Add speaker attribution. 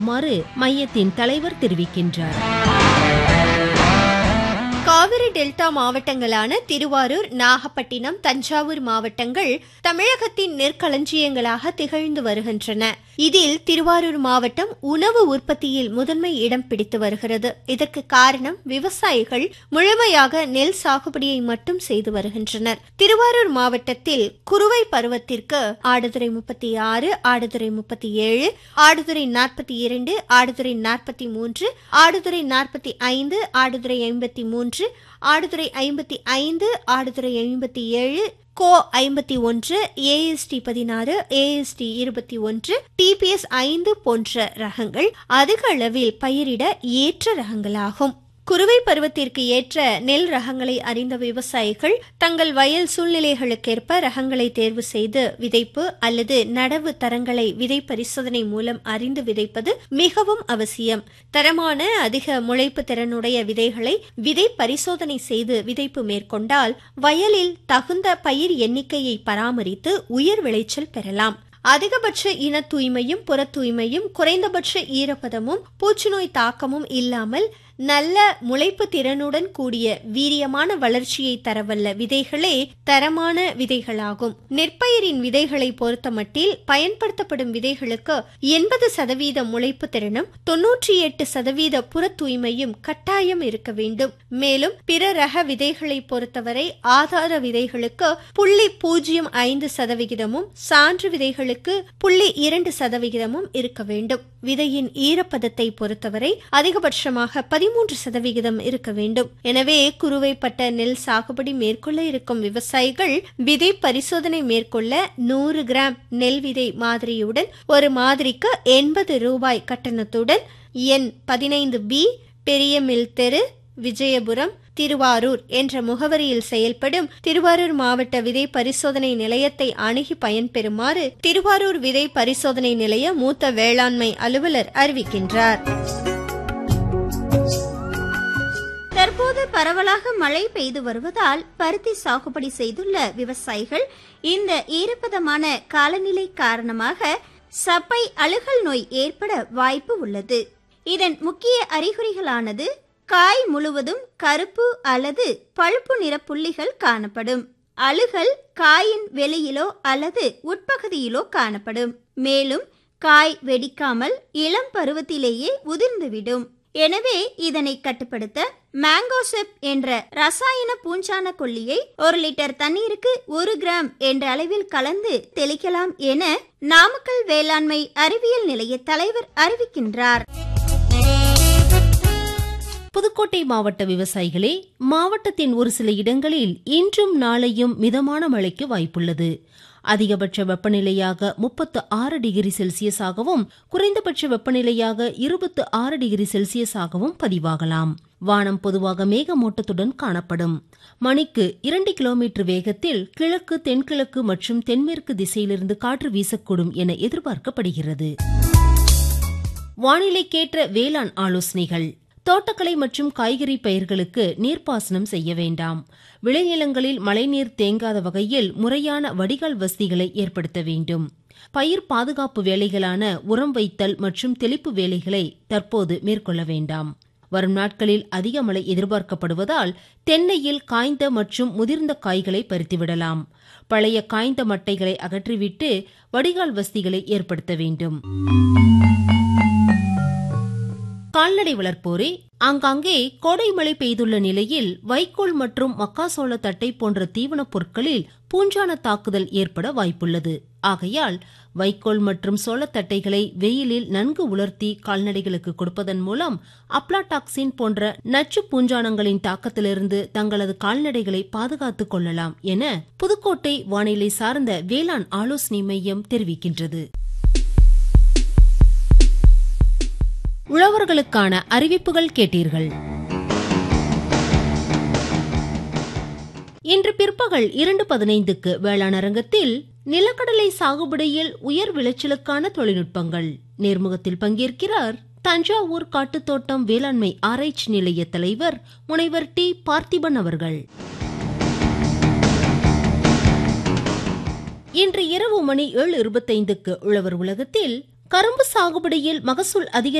Speaker 1: மாறு மையத்தின் தலைவர் தெரிவிக்கின்றார்
Speaker 2: காவிரி டெல்டா மாவட்டங்களான திருவாரூர் நாகப்பட்டினம் தஞ்சாவூர் மாவட்டங்கள் தமிழகத்தின் நெற்களஞ்சியங்களாக திகழ்ந்து வருகின்றன இதில் திருவாரூர் மாவட்டம் உணவு உற்பத்தியில் முதன்மை இடம் பிடித்து வருகிறது இதற்கு காரணம் விவசாயிகள் முழுமையாக நெல் சாகுபடியை மட்டும் செய்து வருகின்றனர் திருவாரூர் மாவட்டத்தில் குறுவை பருவத்திற்கு ஆடுதுறை முப்பத்தி ஆறு ஆடுதுறை முப்பத்தி ஏழு ஆடுதுறை நாற்பத்தி இரண்டு ஆடுதுறை நாற்பத்தி மூன்று ஆடுதுறை நாற்பத்தி ஐந்து ஆடுதுறை ஐம்பத்தி மூன்று ஆடுதுறை ஐம்பத்தி ஐந்து ஆடுதுறை ஐம்பத்தி ஏழு கோ ஐம்பத்தி ஒன்று ஏஎஸ்டி பதினாறு ஏஎஸ்டி இருபத்தி ஒன்று டிபிஎஸ் ஐந்து போன்ற ரகங்கள் அதிக அளவில் பயிரிட ஏற்ற ரகங்களாகும் குறுவை பருவத்திற்கு ஏற்ற நெல் ரகங்களை அறிந்த விவசாயிகள் தங்கள் வயல் சூழ்நிலைகளுக்கேற்ப ரகங்களை தேர்வு செய்து விதைப்பு அல்லது நடவு தரங்களை விதை பரிசோதனை மூலம் அறிந்து விதைப்பது மிகவும் அவசியம் தரமான அதிக முளைப்பு திறனுடைய விதைகளை விதை பரிசோதனை செய்து விதைப்பு மேற்கொண்டால் வயலில் தகுந்த பயிர் எண்ணிக்கையை பராமரித்து உயர் விளைச்சல் பெறலாம் அதிகபட்ச இன தூய்மையும் புற தூய்மையும் குறைந்தபட்ச ஈரப்பதமும் பூச்சிநோய் தாக்கமும் இல்லாமல் நல்ல முளைப்பு திறனுடன் கூடிய வீரியமான வளர்ச்சியை தரவல்ல விதைகளே தரமான விதைகளாகும் நெற்பயிரின் விதைகளை பொறுத்தமட்டில் பயன்படுத்தப்படும் விதைகளுக்கு எண்பது சதவீத முளைப்பு திறனும் தொன்னூற்றி எட்டு சதவீத புற தூய்மையும் கட்டாயம் இருக்க வேண்டும் மேலும் பிற ரக விதைகளை பொறுத்தவரை ஆதார விதைகளுக்கு புள்ளி பூஜ்ஜியம் ஐந்து சதவிகிதமும் சான்று விதைகளுக்கு புள்ளி இரண்டு சதவிகிதமும் இருக்க வேண்டும் விதையின் ஈரப்பதத்தை பொறுத்தவரை அதிகபட்சமாக பதிமூன்று சதவிகிதம் இருக்க வேண்டும் எனவே குறுவைப்பட்ட நெல் சாகுபடி மேற்கொள்ள இருக்கும் விவசாயிகள் விதை பரிசோதனை மேற்கொள்ள நூறு கிராம் நெல் விதை மாதிரியுடன் ஒரு மாதிரிக்கு எண்பது ரூபாய் கட்டணத்துடன் எண் பதினைந்து பி பெரிய மில் தெரு விஜயபுரம் திருவாரூர் என்ற முகவரியில் செயல்படும் திருவாரூர் மாவட்ட விதை பரிசோதனை நிலையத்தை அணுகி பயன்பெறுமாறு திருவாரூர் விதை பரிசோதனை நிலைய மூத்த வேளாண்மை அலுவலர் அறிவிக்கின்றார்
Speaker 3: தற்போது பரவலாக மழை பெய்து வருவதால் பருத்தி சாகுபடி செய்துள்ள விவசாயிகள் இந்த ஈரப்பதமான காலநிலை காரணமாக சப்பை அழுகல் நோய் ஏற்பட வாய்ப்பு உள்ளது இதன் முக்கிய அறிகுறிகளானது காய் முழுவதும் கருப்பு அல்லது பழுப்பு நிற புள்ளிகள் காணப்படும் அழுகல் காயின் வெளியிலோ அல்லது உட்பகுதியிலோ காணப்படும் மேலும் காய் வெடிக்காமல் இளம் பருவத்திலேயே உதிர்ந்துவிடும் எனவே இதனை கட்டுப்படுத்த மேங்கோசெப் என்ற ரசாயன பூஞ்சான கொல்லியை ஒரு லிட்டர் தண்ணீருக்கு ஒரு கிராம் என்ற அளவில் கலந்து தெளிக்கலாம் என நாமக்கல் வேளாண்மை அறிவியல் நிலைய தலைவர் அறிவிக்கின்றார்
Speaker 1: புதுக்கோட்டை மாவட்ட விவசாயிகளே மாவட்டத்தின் ஒரு சில இடங்களில் இன்றும் நாளையும் மிதமான மழைக்கு வாய்ப்புள்ளது அதிகபட்ச வெப்பநிலையாக முப்பத்து ஆறு டிகிரி செல்சியஸாகவும் குறைந்தபட்ச வெப்பநிலையாக இருபத்து ஆறு டிகிரி செல்சியஸாகவும் பதிவாகலாம் வானம் பொதுவாக மேகமூட்டத்துடன் காணப்படும் மணிக்கு இரண்டு கிலோமீட்டர் வேகத்தில் கிழக்கு தென்கிழக்கு மற்றும் தென்மேற்கு திசையிலிருந்து காற்று வீசக்கூடும் என எதிர்பார்க்கப்படுகிறது வானிலைக்கேற்ற வேளாண் ஆலோசனைகள் தோட்டக்கலை மற்றும் காய்கறி பயிர்களுக்கு நீர்ப்பாசனம் செய்ய வேண்டாம் விளைநிலங்களில் மழைநீர் தேங்காத வகையில் முறையான வடிகால் வசதிகளை ஏற்படுத்த வேண்டும் பயிர் பாதுகாப்பு வேலைகளான உரம் வைத்தல் மற்றும் தெளிப்பு வேலைகளை தற்போது மேற்கொள்ள வேண்டாம் வரும் நாட்களில் அதிக மழை எதிர்பார்க்கப்படுவதால் தென்னையில் காய்ந்த மற்றும் முதிர்ந்த காய்களை பறித்துவிடலாம் பழைய காய்ந்த மட்டைகளை அகற்றிவிட்டு வடிகால் வசதிகளை ஏற்படுத்த வேண்டும் கால்நடை வளர்ப்போரே ஆங்காங்கே கோடை மழை பெய்துள்ள நிலையில் வைக்கோல் மற்றும் மக்காசோள தட்டை போன்ற தீவனப் பொருட்களில் பூஞ்சான தாக்குதல் ஏற்பட வாய்ப்புள்ளது ஆகையால் வைக்கோல் மற்றும் சோளத்தட்டைகளை வெயிலில் நன்கு உலர்த்தி கால்நடைகளுக்கு கொடுப்பதன் மூலம் அப்லாடாக்சின் போன்ற நச்சு பூஞ்சானங்களின் தாக்கத்திலிருந்து தங்களது கால்நடைகளை பாதுகாத்துக் கொள்ளலாம் என புதுக்கோட்டை வானிலை சார்ந்த வேளாண் ஆலோசனை மையம் தெரிவிக்கின்றது உழவர்களுக்கான அறிவிப்புகள் கேட்டீர்கள் இன்று பிற்பகல் இரண்டு பதினைந்துக்கு வேளாண் அரங்கத்தில் நிலக்கடலை சாகுபடியில் உயர் விளைச்சலுக்கான தொழில்நுட்பங்கள் நேர்முகத்தில் பங்கேற்கிறார் தஞ்சாவூர் காட்டுத்தோட்டம் வேளாண்மை ஆராய்ச்சி நிலைய தலைவர் முனைவர் டி பார்த்திபன் அவர்கள் இன்று இரவு மணி ஏழு இருபத்தைந்துக்கு உழவர் உலகத்தில் கரும்பு சாகுபடியில் மகசூல் அதிகரிக்க